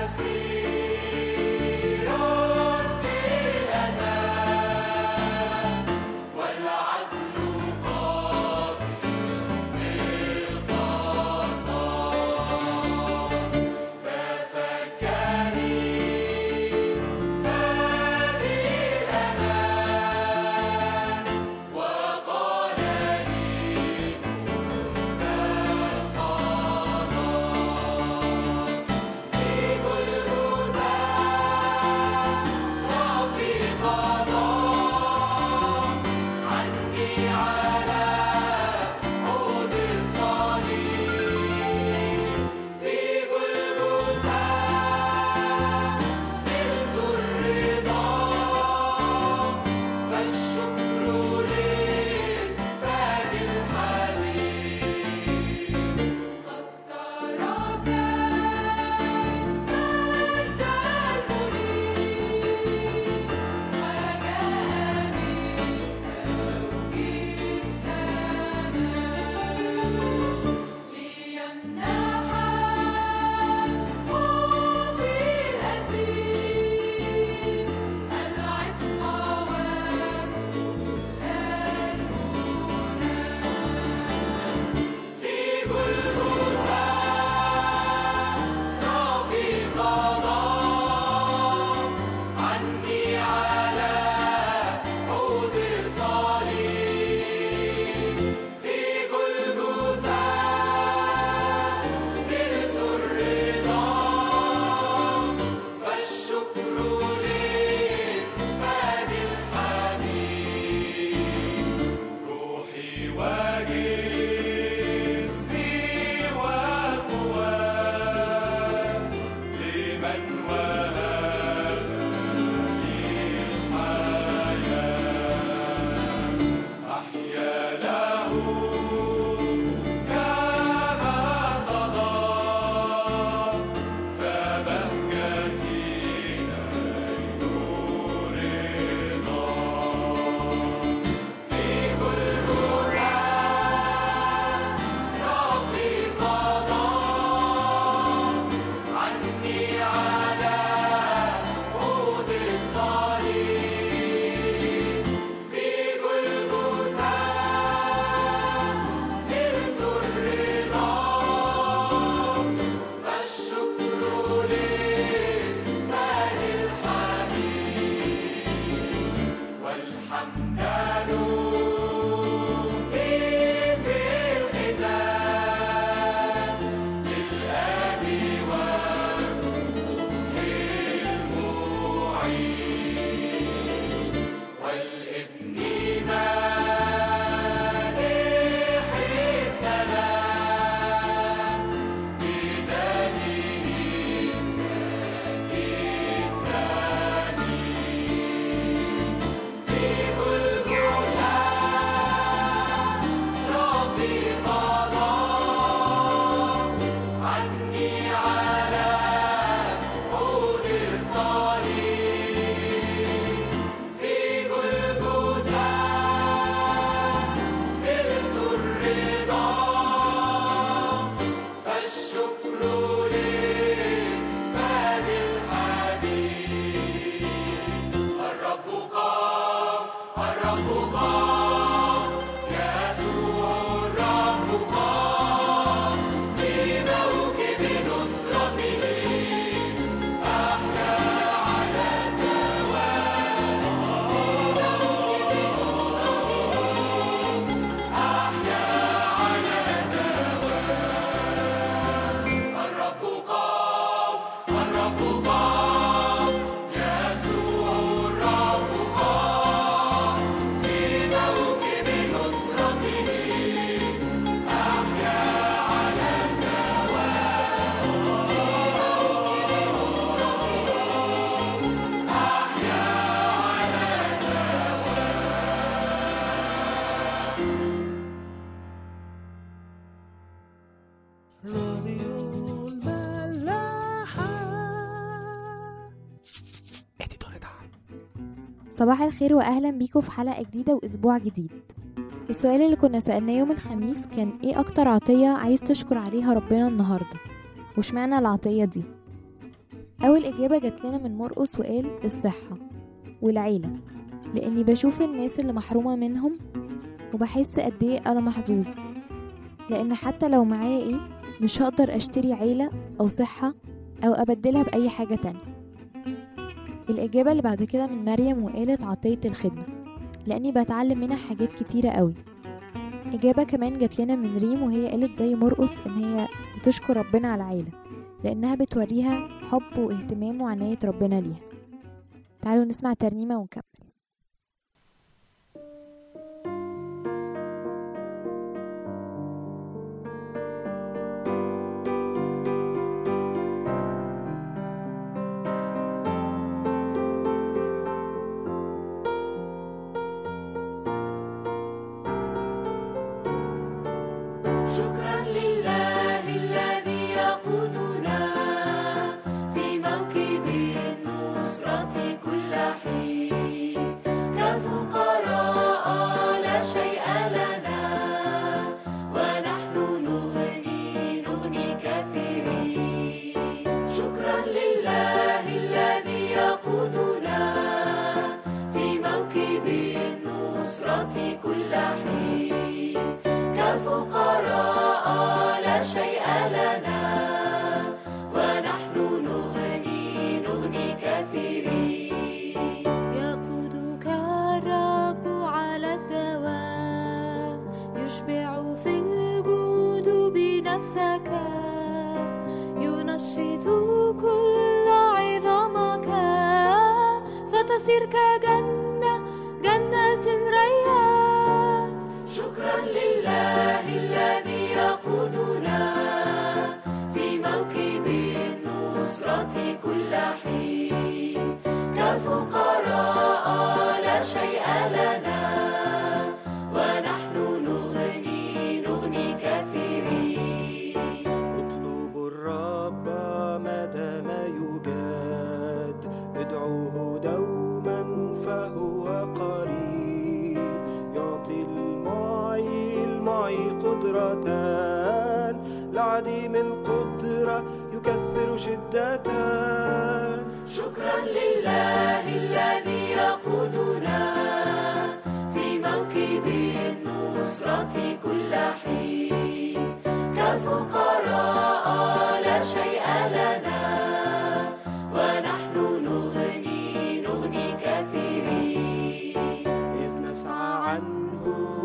راديو الملاحة صباح الخير واهلا بيكم في حلقه جديده واسبوع جديد السؤال اللي كنا سالناه يوم الخميس كان ايه اكتر عطيه عايز تشكر عليها ربنا النهارده واشمعنى العطيه دي أول إجابة جات لنا من مرقس وقال الصحة والعيلة لأني بشوف الناس اللي محرومة منهم وبحس قد إيه أنا محظوظ لأن حتى لو معايا إيه مش هقدر أشتري عيلة أو صحة أو أبدلها بأي حاجة تانية الإجابة اللي بعد كده من مريم وقالت عطية الخدمة لأني بتعلم منها حاجات كتيرة قوي إجابة كمان جات لنا من ريم وهي قالت زي مرقس إن هي بتشكر ربنا على العيلة لأنها بتوريها حب واهتمام وعناية ربنا ليها تعالوا نسمع ترنيمة ونكمل شكرا لله الذي يقودنا في موكب النصرة كل حين كفقراء لا شيء لنا ونحن نغني نغني كثيرين شكرا لله الذي يقودنا في موكب النصرة كل حين كفقراء لا شيء لنا ونحن نغني نغني كثيرين يقودك الرب على الدوام يشبع في الجود بنفسك ينشط كل عظامك فتصير كجنة جنة ريان شكرا لله الذي يقودنا في موكب النصرة كل حين كفقراء لا شيء لنا ونحن نغني نغني كثيرين اطلبوا الرب ما دام يوجد ادعوه دوما فهو قريب يعطي المعي المعي قدرة لعديم القدرة يكثر شدة شكرا لله الذي يقودنا في موكب النصرة كل حين كفقراء لا شيء لنا ونحن نغني نغني كثيرين إذ نسعى عنه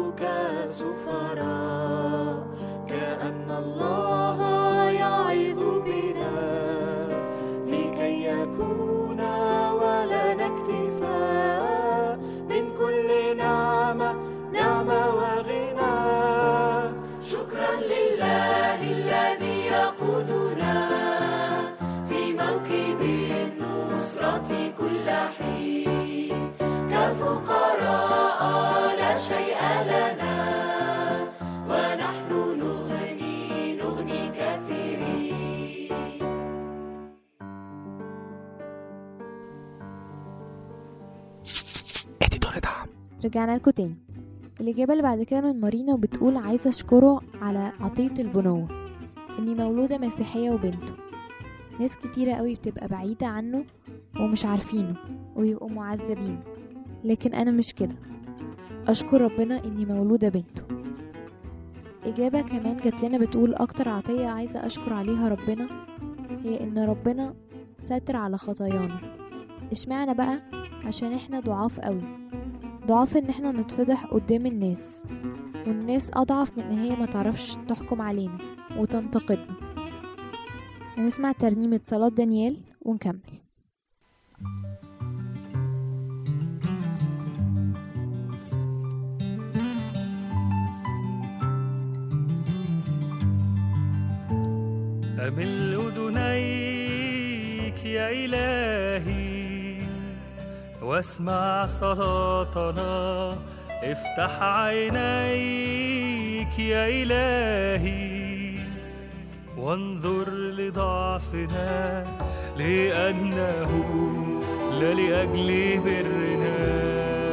كسفراء كأن الله يعظ بنا لكي يكون ولنا اكتفاء من كل نعمة نعمة وغنى شكرا لله الذي يقودنا في موكب النصرة كل حين كفقراء لا شيء لنا ونحن نغني نغني كثيرين رجعنا لكم تاني الإجابة اللي بعد كده من مارينا وبتقول عايزة أشكره على عطية البنوة إني مولودة مسيحية وبنته ناس كتيرة قوي بتبقى بعيدة عنه ومش عارفينه ويبقوا معذبين لكن أنا مش كده أشكر ربنا إني مولودة بنته إجابة كمان جات لنا بتقول أكتر عطية عايزة أشكر عليها ربنا هي إن ربنا ساتر على خطايانا اشمعنى بقى عشان احنا ضعاف قوي ضعاف ان احنا نتفضح قدام الناس والناس اضعف من ان هي ما تعرفش تحكم علينا وتنتقدنا هنسمع ترنيمة صلاة دانيال ونكمل أمل أذنيك يا إلهي واسمع صلاتنا افتح عينيك يا إلهي وانظر لضعفنا لأنه لا لأجل برنا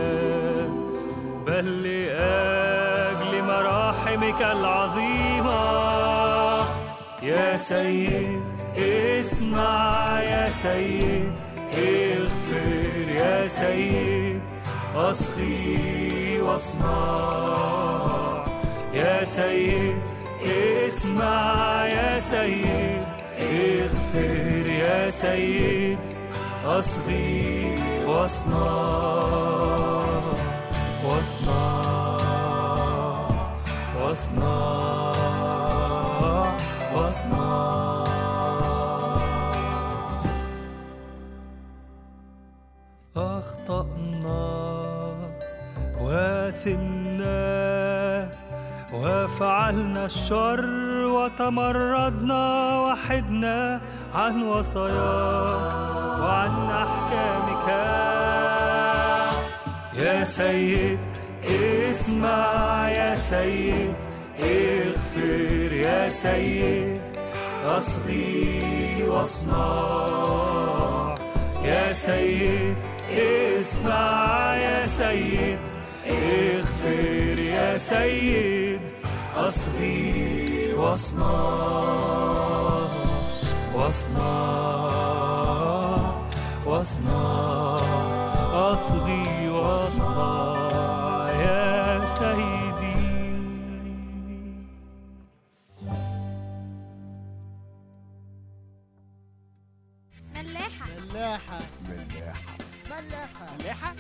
بل لأجل مراحمك العظيمة يا سيد اسمع يا سيد اغفر يا سيد أصغي واصنع يا سيد اسمع يا سيد اغفر يا سيد أصغي واصنع واصنع واصنع واصنع أخطأنا واثمنا وفعلنا الشر وتمردنا وحدنا عن وصاياك وعن أحكامك يا سيد اسمع يا سيد اغفر يا سيد أصغي واصنع يا سيد اسمع يا سيد اغفر يا سيد أصغي واصنع واصنع واصنع أصغي واصنع يا سيدي ملاحة ملاحة ملاحة ملاحة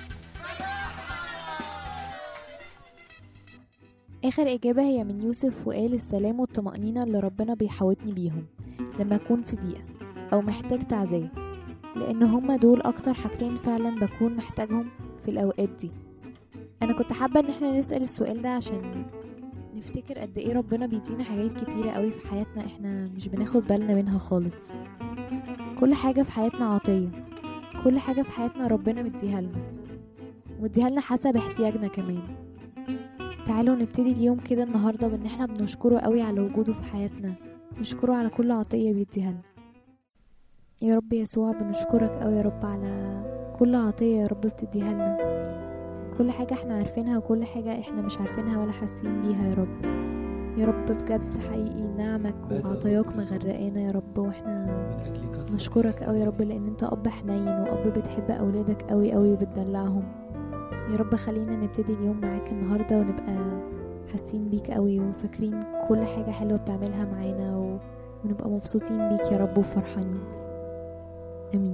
آخر إجابة هي من يوسف وقال السلام والطمأنينة اللي ربنا بيحاوطني بيهم لما أكون في ضيقة أو محتاج تعزية لأن هما دول أكتر حاجتين فعلا بكون محتاجهم في الأوقات دي أنا كنت حابة إن احنا نسأل السؤال ده عشان نفتكر قد إيه ربنا بيدينا حاجات كتيرة قوي في حياتنا احنا مش بناخد بالنا منها خالص كل حاجة في حياتنا عطية كل حاجة في حياتنا ربنا مديها لنا ومديها لنا حسب احتياجنا كمان تعالوا نبتدي اليوم كده النهاردة بان احنا بنشكره قوي على وجوده في حياتنا نشكره على كل عطية بيديها لنا يا رب يسوع بنشكرك قوي يا رب على كل عطية يا رب بتديها لنا كل حاجة احنا عارفينها وكل حاجة احنا مش عارفينها ولا حاسين بيها يا رب يا رب بجد حقيقي نعمك وعطاياك مغرقانا يا رب واحنا نشكرك قوي يا رب لان انت اب حنين واب بتحب اولادك قوي قوي وبتدلعهم يا رب خلينا نبتدي اليوم معاك النهارده ونبقى حاسين بيك قوي وفاكرين كل حاجه حلوه بتعملها معانا و... ونبقى مبسوطين بيك يا رب وفرحانين امين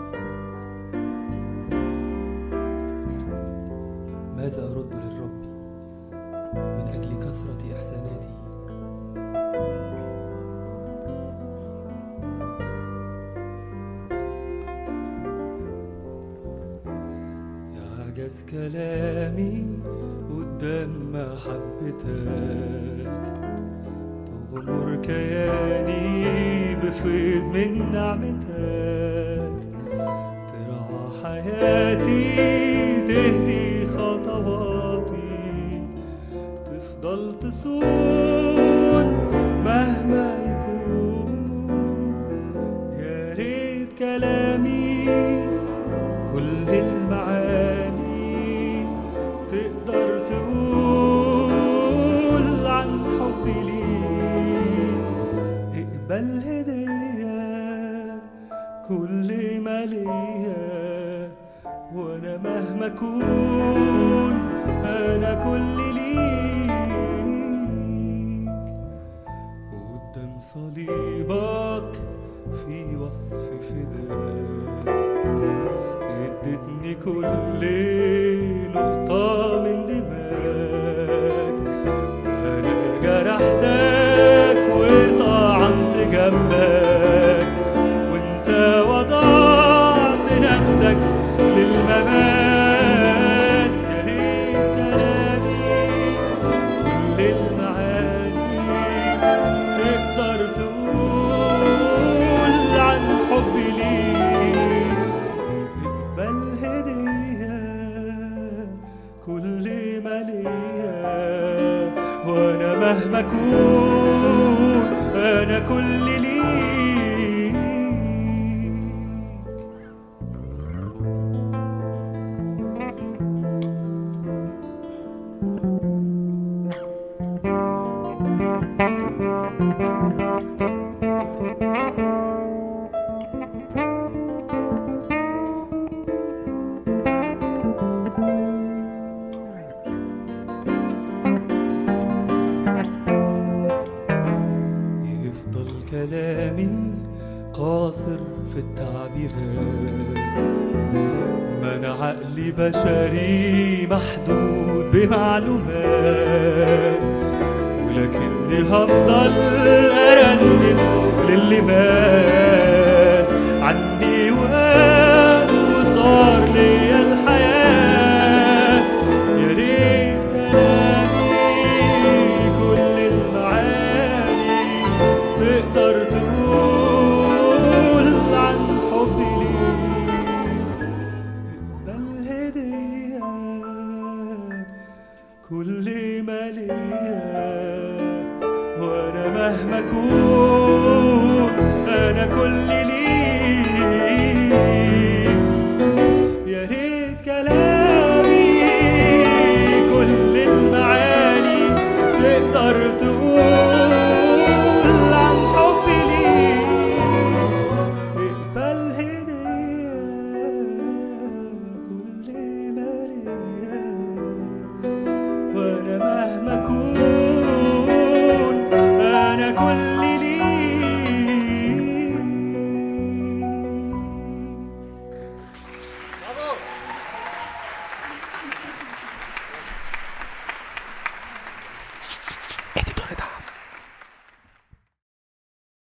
ماذا أرد للرب من أجل كثرة إحساناته يعجز كلامي قدام محبتك تغمر كياني بفيض من نعمتك ترعى حياتي تهدي خطواتي تفضل تصون مهما يكون يا ريت كلامي كل المعاني تقدر تقول عن حبي ليك اقبل هدية كل ما ليا وانا مهما اكون انا كل ليك قدام صليبك في وصف فداك ادتني كل نقطة من دماغك انا جرحتك وطعنت جنبك وانت وضعت نفسك للممات يا ريت كلامي كل المعاني تقدر تقول عن حبي ليك اقبل هدية كل قاصر في التعبيرات ما انا عقلي بشري محدود بمعلومات ولكني هفضل ارنم للي مات